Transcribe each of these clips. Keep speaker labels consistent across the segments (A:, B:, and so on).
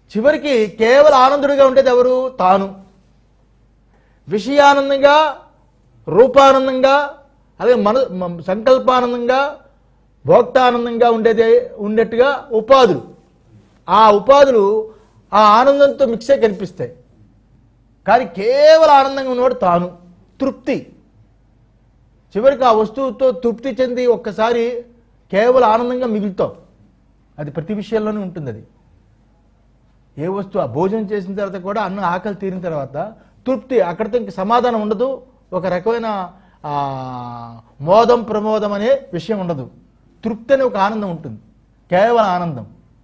A: చివరికి కేవలం ఆనందుడిగా ఉండేది ఎవరు తాను విషయానందంగా రూపానందంగా అలాగే మన మ- సంకల్పానందంగా భోక్తానందంగా ఉండేది ఉండేట్టుగా ఉపాధులు ఆ ఉపాధులు ఆ ఆనందంతో మిక్సే కనిపిస్తాయి కానీ కేవలం ఆనందంగా ఉన్నవాడు తాను తృప్తి చివరికి ఆ వస్తువుతో తృప్తి చెంది ఒక్కసారి కేవలం ఆనందంగా మిగులుతాం అది ప్రతి విషయంలోనే ఉంటుంది అది ఏ వస్తువు ఆ భోజనం చేసిన తర్వాత కూడా అన్నం ఆకలి తీరిన తర్వాత తృప్తి అక్కడితో ఇంక సమాధానం ఉండదు ఒక రకమైన ఆ, మోదం ప్రమోదం అనే విషయం ఉండదు తృప్తి అనే ఒక ఆనందం ఉంటుంది కేవలం ఆనందం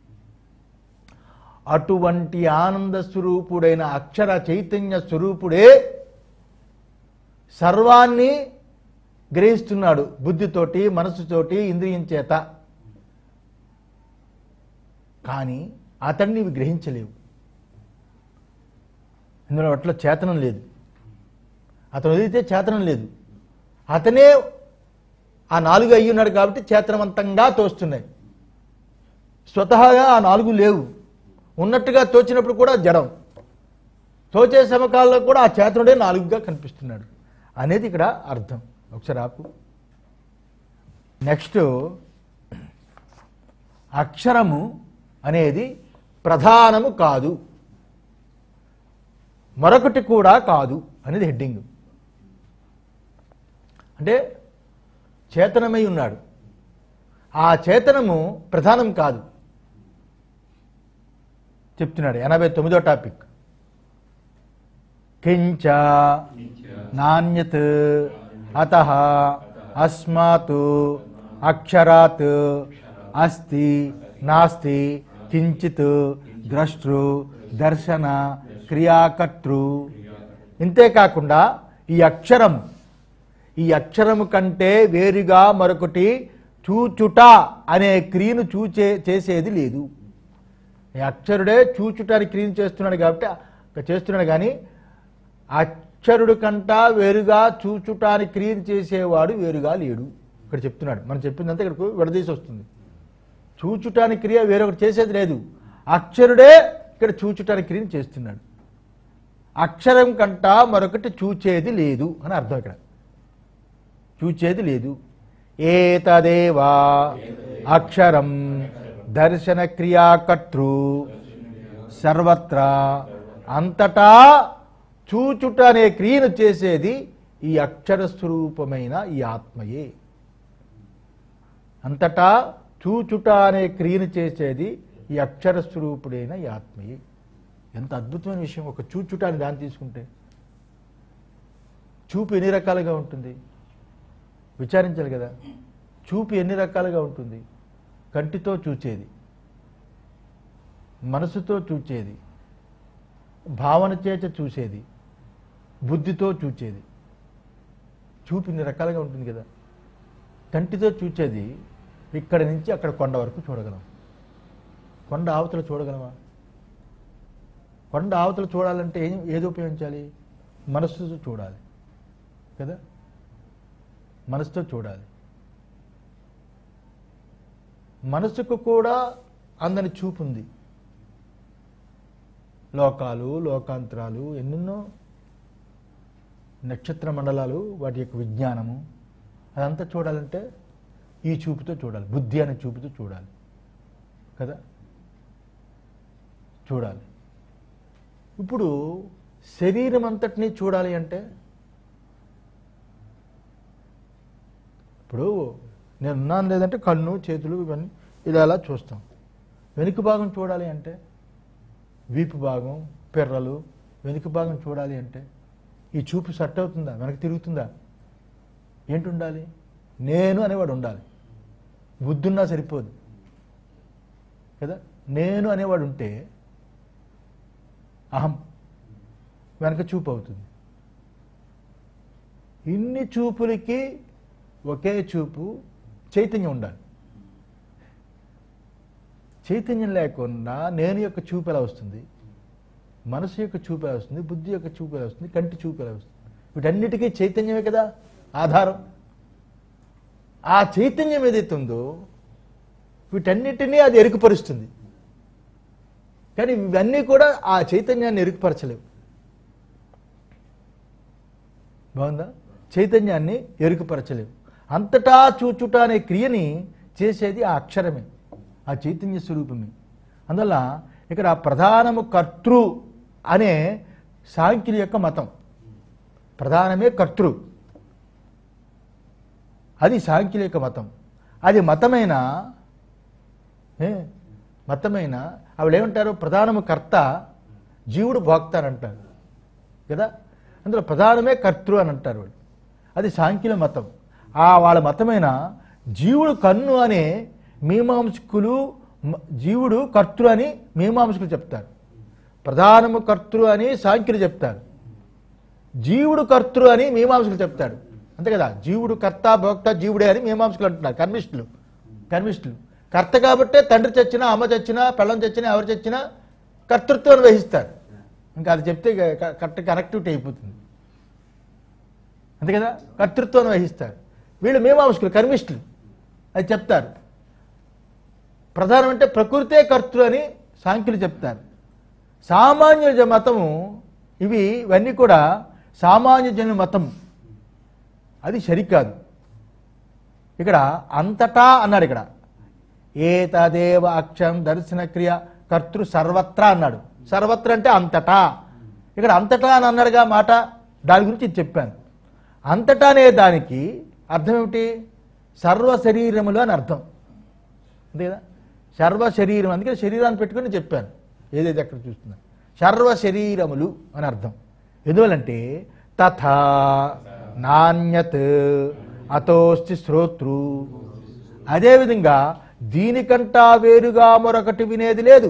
A: అటువంటి ఆనంద స్వరూపుడైన అక్షర చైతన్య స్వరూపుడే సర్వాన్ని గ్రహిస్తున్నాడు బుద్ధితోటి మనసుతోటి ఇంద్రియం చేత కానీ అతన్ని ఇవి గ్రహించలేవు ఇందులో అట్లా చేతనం లేదు అతను వదిలితే చేతనం లేదు అతనే ఆ నాలుగు అయ్యి ఉన్నాడు కాబట్టి చేతనవంతంగా తోస్తున్నాయి స్వతహాగా ఆ నాలుగు లేవు ఉన్నట్టుగా తోచినప్పుడు కూడా జడం తోచే సమకాలంలో కూడా ఆ చేతనుడే నాలుగుగా కనిపిస్తున్నాడు అనేది ఇక్కడ అర్థం ఒకసారి ఆపు నెక్స్ట్ అక్షరము అనేది ప్రధానము కాదు మరొకటి కూడా కాదు అనేది హెడ్డింగ్ అంటే చేతనమై ఉన్నాడు ఆ చేతనము ప్రధానం కాదు చెప్తున్నాడు ఎనభై తొమ్మిదో టాపిక్ కించ నాణ్యత్ అత అస్మాత్ అక్షరాత్ అస్తి నాస్తి కించిత్ ద్రష్టృ దర్శన క్రియాకర్తృ ఇంతేకాకుండా ఈ అక్షరం ఈ అక్షరము కంటే వేరుగా మరొకటి చూచుట అనే క్రియను చూచే చేసేది లేదు ఈ అక్షరుడే చూచుటానికి క్రియను చేస్తున్నాడు కాబట్టి ఆ- చేస్తున్నాడు కానీ అక్షరుడు కంటా వేరుగా చూచుటానికి క్రియను చేసేవాడు వేరుగా లేడు ఇక్కడ చెప్తున్నాడు మనం చెప్పిందంతా ఇక్కడికి విడదీసి వస్తుంది చూచుటానికి క్రియ వేరొకటి చేసేది లేదు అక్షరుడే ఇక్కడ చూచుటానికి క్రియను చేస్తున్నాడు అక్షరం కంటా మరొకటి చూచేది లేదు అని అర్థం ఇక్కడ చూచేది లేదు ఏతదేవా అక్షరం దర్శన క్రియాకర్తృ సర్వత్రా అంతటా చూచుట అనే క్రియను చేసేది ఈ అక్షర స్వరూపమైన ఈ ఆత్మయే అంతటా చూచుట అనే క్రియను చేసేది ఈ అక్షర స్వరూపుడైన ఈ ఆత్మయే ఎంత అద్భుతమైన విషయం ఒక చూచుట అని దాన్ని తీసుకుంటే చూపు ఎన్ని రకాలుగా ఉంటుంది విచారించాలి కదా చూపు ఎన్ని రకాలుగా ఉంటుంది కంటితో చూచేది మనసుతో చూచేది భావన చేత చూసేది బుద్ధితో చూచేది చూపు ఇన్ని రకాలుగా ఉంటుంది కదా కంటితో చూచేది ఇక్కడ నుంచి అక్కడ కొండ వరకు చూడగలం కొండ ఆవతల చూడగలమా కొండ ఆవతల చూడాలంటే ఏం ఏది ఉపయోగించాలి మనస్సుతో చూడాలి కదా మనసుతో చూడాలి మనసుకు కూడా అందని చూపు ఉంది లోకాలు లోకాంతరాలు ఎన్నెన్నో నక్షత్ర మండలాలు వాటి యొక్క విజ్ఞానము అదంతా చూడాలంటే ఈ చూపుతో చూడాలి బుద్ధి అనే చూపుతో చూడాలి కదా చూడాలి ఇప్పుడు శరీరం అంతటినీ చూడాలి అంటే ఇప్పుడు నేను ఉన్నాను లేదంటే కన్ను చేతులు ఇవన్నీ ఇలా అలా చూస్తాం వెనుక భాగం చూడాలి అంటే వీపు భాగం పిర్రలు వెనుక భాగం చూడాలి అంటే ఈ చూపు సెట్ అవుతుందా వెనక్కి తిరుగుతుందా ఏంటి ఉండాలి నేను అనేవాడు ఉండాలి బుద్ధున్నా సరిపోదు కదా నేను అనేవాడు ఉంటే అహం వెనక చూపు అవుతుంది ఇన్ని చూపులకి ఒకే చూపు చైతన్యం ఉండాలి చైతన్యం లేకుండా నేను యొక్క చూపు ఎలా వస్తుంది మనసు యొక్క చూపు ఎలా వస్తుంది బుద్ధి యొక్క చూపు ఎలా వస్తుంది కంటి చూపు ఎలా వస్తుంది వీటన్నిటికీ చైతన్యమే కదా ఆధారం ఆ చైతన్యం ఏదైతే ఉందో వీటన్నిటినీ అది ఎరుకుపరుస్తుంది కానీ ఇవన్నీ కూడా ఆ చైతన్యాన్ని ఎరుకుపరచలేవు బాగుందా చైతన్యాన్ని ఎరుకుపరచలేవు అంతటా చూచుట అనే క్రియని చేసేది ఆ అక్షరమే ఆ చైతన్య స్వరూపమే అందువల్ల ఇక్కడ ప్రధానము కర్తృ అనే సాంఖ్యుల యొక్క మతం ప్రధానమే కర్తృ అది సాంఖ్యుల యొక్క మతం అది మతమైన ఏ మతమైన ఆవిడ ఏమంటారు ప్రధానము కర్త జీవుడు భోక్త అని అంటారు కదా అందులో ప్రధానమే కర్తృ అని అంటారు వాళ్ళు అది సాంఖ్యుల మతం ఆ వాళ్ళ మతమైన జీవుడు కన్ను అనే మీమాంసకులు మ- జీవుడు కర్తృ అని మీమాంసకులు చెప్తారు ప్రధానము కర్తృ అని సాంఖ్యులు చెప్తారు జీవుడు కర్తృ అని మీమాంసకులు చెప్తాడు అంతే కదా జీవుడు కర్త భోక్త జీవుడే అని మీమాంసకులు అంటున్నారు కర్మిష్ఠులు కర్మిష్ఠులు కర్త కాబట్టే తండ్రి చచ్చినా అమ్మ చచ్చినా పెళ్ళం చచ్చినా ఎవరు చచ్చినా కర్తృత్వాన్ని వహిస్తారు ఇంకా అది చెప్తే ఇక క- కరెక్ట్ కనెక్టివిటీ అయిపోతుంది అంతే కదా కర్తృత్వాన్ని వహిస్తారు వీళ్ళు మీమాంసకులు కర్మిష్ఠులు అది చెప్తారు ప్రధానం అంటే ప్రకృతే కర్తృ అని సాంఖ్యులు చెప్తారు సామాన్య జ- మతము ఇవి ఇవన్నీ కూడా సామాన్య జన మతం అది సరికాదు ఇక్కడ అంతటా అన్నాడు ఇక్కడ ఏతదేవ అక్షరం దర్శన క్రియ కర్తృ సర్వత్రా అన్నాడు సర్వత్ర అంటే అంతటా ఇక్కడ అంతటా అని అన్నాడుగా మాట దాని గురించి ఇది చెప్పాను అంతటా అనే దానికి అర్థం ఏమిటి సర్వ శరీరములు అని అర్థం అంతే కదా సర్వ శరీరం అందుకే శరీరాన్ని పెట్టుకొని చెప్పాను ఏదైతే అక్కడ చూస్తున్నా సర్వ శరీరములు అని అర్థం ఎందువల్లంటే తథా నాణ్యత్ అతోస్తి శ్రోతృ అదేవిధంగా దీనికంటా వేరుగా మరొకటి వినేది లేదు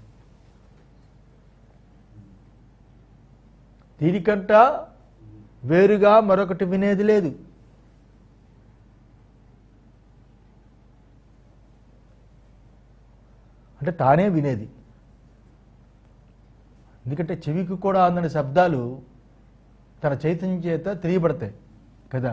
A: దీనికంటా వేరుగా మరొకటి వినేది లేదు అంటే తానే వినేది ఎందుకంటే చెవికి కూడా అందని శబ్దాలు తన చైతన్యం చేత తెలియబడతాయి కదా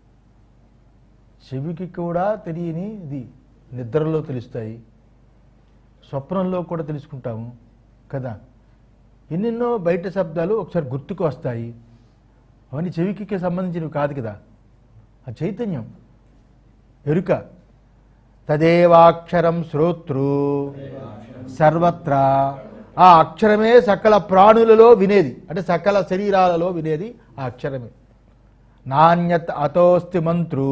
A: చెవికి కూడా తెలియని ఇది నిద్రలో తెలుస్తాయి స్వప్నంలో కూడా తెలుసుకుంటాము కదా ఎన్నెన్నో బయట శబ్దాలు ఒకసారి గుర్తుకు వస్తాయి అవన్నీ చెవికి సంబంధించినవి కాదు కదా ఆ చైతన్యం ఎరుక తదేవాక్షరం శ్రోతృ సర్వత్రా ఆ అక్షరమే సకల ప్రాణులలో వినేది అంటే సకల శరీరాలలో వినేది ఆ అక్షరమే నాణ్యత అతోస్తి మంత్రు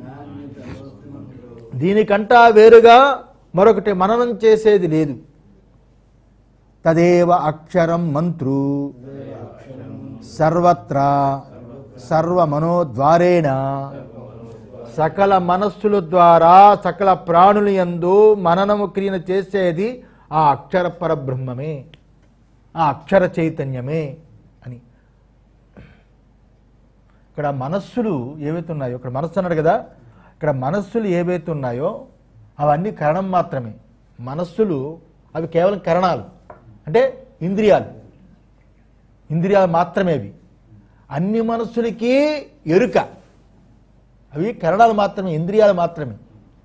A: దీనికంటా వేరుగా మరొకటి మననం చేసేది లేదు తదేవ అక్షరం మంత్రు సర్వత్రా సర్వమనోద్వారేణ సకల మనస్సుల ద్వారా సకల ప్రాణుల యందు మననము క్రియను చేసేది ఆ అక్షర పరబ్రహ్మమే ఆ అక్షర చైతన్యమే అని ఇక్కడ మనస్సులు ఏవైతే ఉన్నాయో ఇక్కడ మనస్సు అన్నాడు కదా ఇక్కడ మనస్సులు ఏవైతే ఉన్నాయో అవన్నీ కరణం మాత్రమే మనస్సులు అవి కేవలం కరణాలు అంటే ఇంద్రియాలు ఇంద్రియాలు మాత్రమే అవి అన్ని మనస్సులకి ఎరుక అవి కరణాలు మాత్రమే ఇంద్రియాలు మాత్రమే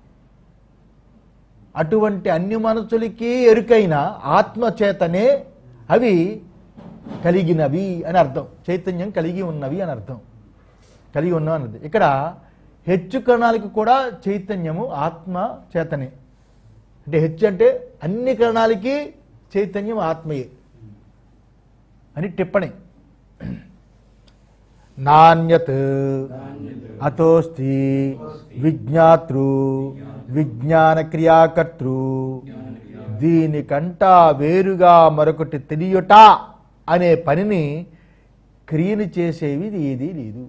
A: అటువంటి అన్ని మనస్సులకి ఎరుకైన ఆత్మ చేతనే అవి కలిగినవి అని అర్థం చైతన్యం కలిగి ఉన్నవి అని అర్థం కలిగి ఉన్నవి అన్నది ఇక్కడ హెచ్చు కణాలకు కూడా చైతన్యము ఆత్మ చేతనే అంటే హెచ్చు అంటే అన్ని కణాలకి చైతన్యం ఆత్మయే అని టిప్పణి నాణ్యత్ అతోస్తి విజ్ఞాతృ విజ్ఞాన క్రియాకర్తృ దీనికంటా వేరుగా మరొకటి తెలియట అనే పనిని క్రియను చేసేవి ఏదీ లేదు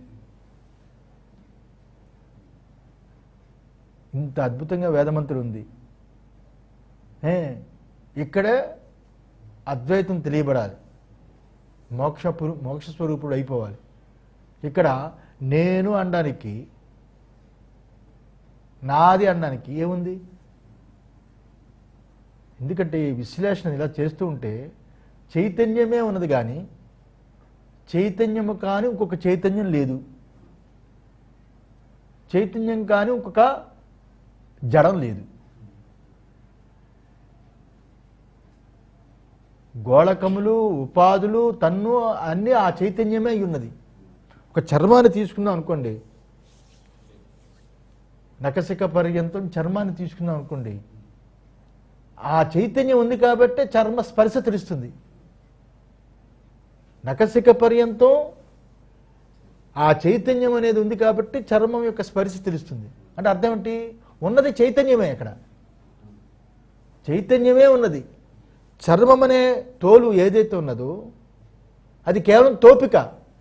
A: ఇంత అద్భుతంగా వేదమంతుడు ఉంది ఏ, ఇక్కడే అద్వైతం తెలియబడాలి మోక్ష పురు- మోక్ష స్వరూపుడు అయిపోవాలి ఇక్కడ నేను అనడానికి నాది అనడానికి ఏముంది ఎందుకంటే ఈ విశ్లేషణ ఇలా చేస్తూ ఉంటే చైతన్యమే ఉన్నది కానీ చైతన్యము కానీ ఇంకొక చైతన్యం లేదు చైతన్యం కానీ ఇంకొక జడం లేదు గోళకములు ఉపాధులు తన్ను అన్నీ ఆ చైతన్యమే అయి ఉన్నది ఒక చర్మాన్ని తీసుకుందాం అనుకోండి నకసిక పర్యంతం చర్మాన్ని తీసుకుందాం అనుకోండి ఆ చైతన్యం ఉంది కాబట్టి చర్మ స్పర్శ తెలుస్తుంది నకసిక పర్యంతం ఆ చైతన్యం అనేది ఉంది కాబట్టి చర్మం యొక్క స్పర్శ తెలుస్తుంది అంటే అర్థం ఏంటి ఉన్నది చైతన్యమే అక్కడ చైతన్యమే ఉన్నది చర్మం అనే తోలు ఏదైతే ఉన్నదో అది కేవలం తోపిక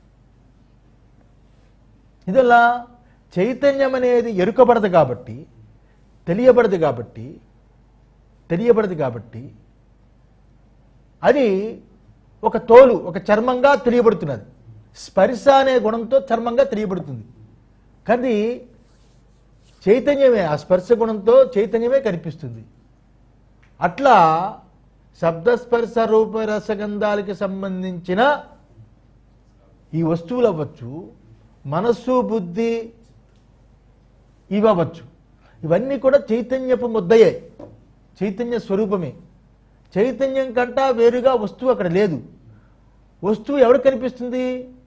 A: ఇదలా చైతన్యం అనేది ఎరుకబడదు కాబట్టి తెలియబడదు కాబట్టి తెలియబడదు కాబట్టి అది ఒక తోలు ఒక చర్మంగా తెలియబడుతున్నది స్పర్శ అనే గుణంతో చర్మంగా తెలియబడుతుంది కానీ చైతన్యమే ఆ స్పర్శ గుణంతో చైతన్యమే కనిపిస్తుంది అట్లా శబ్దస్పర్శ రూప రసగంధాలకి సంబంధించిన ఈ వస్తువులు అవ్వచ్చు మనస్సు బుద్ధి ఇవి అవ్వచ్చు ఇవన్నీ కూడా చైతన్యపు ముద్దయే చైతన్య స్వరూపమే చైతన్యం కంటా వేరుగా వస్తువు అక్కడ లేదు వస్తువు ఎవరు కనిపిస్తుంది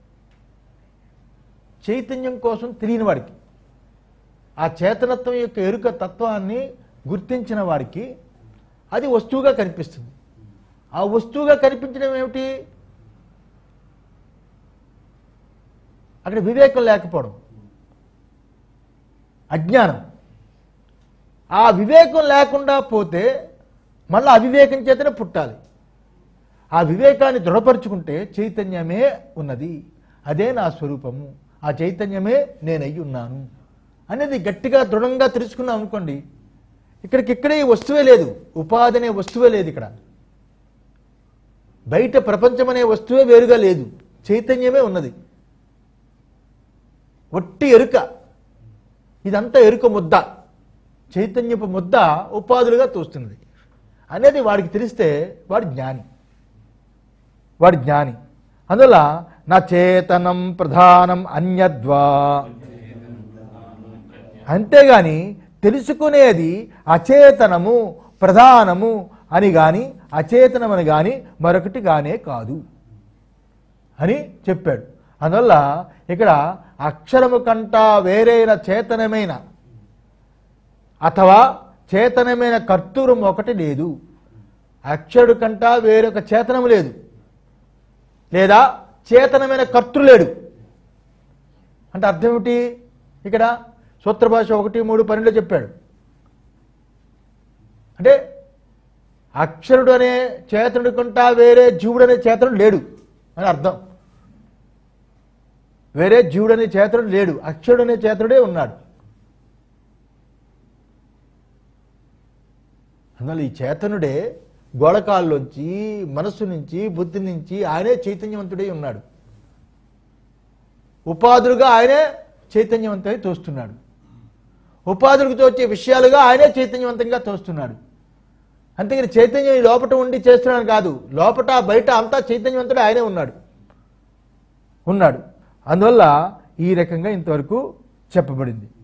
A: చైతన్యం కోసం తెలియని వాడికి ఆ చేతనత్వం యొక్క ఎరుక తత్వాన్ని గుర్తించిన వారికి అది వస్తువుగా కనిపిస్తుంది ఆ వస్తువుగా కనిపించడం ఏమిటి అక్కడ వివేకం లేకపోవడం అజ్ఞానం ఆ వివేకం లేకుండా పోతే మళ్ళీ అవివేకం చేతనే పుట్టాలి ఆ వివేకాన్ని దృఢపరుచుకుంటే చైతన్యమే ఉన్నది అదే నా స్వరూపము ఆ చైతన్యమే నేనయ్యి ఉన్నాను అనేది గట్టిగా దృఢంగా తెలుసుకున్నాం అనుకోండి ఇక్కడికి ఇక్కడే ఈ వస్తువే లేదు ఉపాధి అనే వస్తువే లేదు ఇక్కడ బయట ప్రపంచం అనే వస్తువే వేరుగా లేదు చైతన్యమే ఉన్నది ఒట్టి ఎరుక ఇదంతా ఎరుక ముద్ద చైతన్యపు ముద్ద ఉపాధులుగా తోస్తున్నది అనేది వాడికి తెలిస్తే వాడు జ్ఞాని వాడు జ్ఞాని అందువల్ల నా చేతనం ప్రధానం అన్యద్వా అంతేగాని తెలుసుకునేది అచేతనము ప్రధానము అని గాని అచేతనమని గాని మరొకటి గానే కాదు అని చెప్పాడు అందువల్ల ఇక్కడ అక్షరము కంటా వేరైన చేతనమైన అథవా చేతనమైన కర్తూరం ఒకటి లేదు అక్షరుడు కంటా వేరొక చేతనము లేదు లేదా చేతనమైన కర్తృ లేడు అంటే అర్థం ఏమిటి ఇక్కడ సూత్ర భాష ఒకటి మూడు పన్నెండులో చెప్పాడు అంటే అక్షరుడు అనే చేతనుడి కంటా వేరే జీవుడు అనే చేతనుడు లేడు అని అర్థం వేరే జీవుడు అనే చేతనుడు లేడు అక్షరుడు అనే చేతనుడే ఉన్నాడు అందువల్ల ఈ చేతనుడే గోళకాల్లోంచి మనస్సు నుంచి బుద్ధి నుంచి ఆయనే చైతన్యవంతుడై ఉన్నాడు ఉపాధులుగా ఆయనే చైతన్యవంతమై తోస్తున్నాడు ఉపాధులకు తోచే విషయాలుగా ఆయనే చైతన్యవంతంగా తోస్తున్నాడు అంతేగాని చైతన్యం ఈ లోపట ఉండి చేస్తున్నాడు కాదు లోపట బయట అంతా చైతన్యవంతుడు ఆయనే ఉన్నాడు ఉన్నాడు అందువల్ల ఈ రకంగా ఇంతవరకు చెప్పబడింది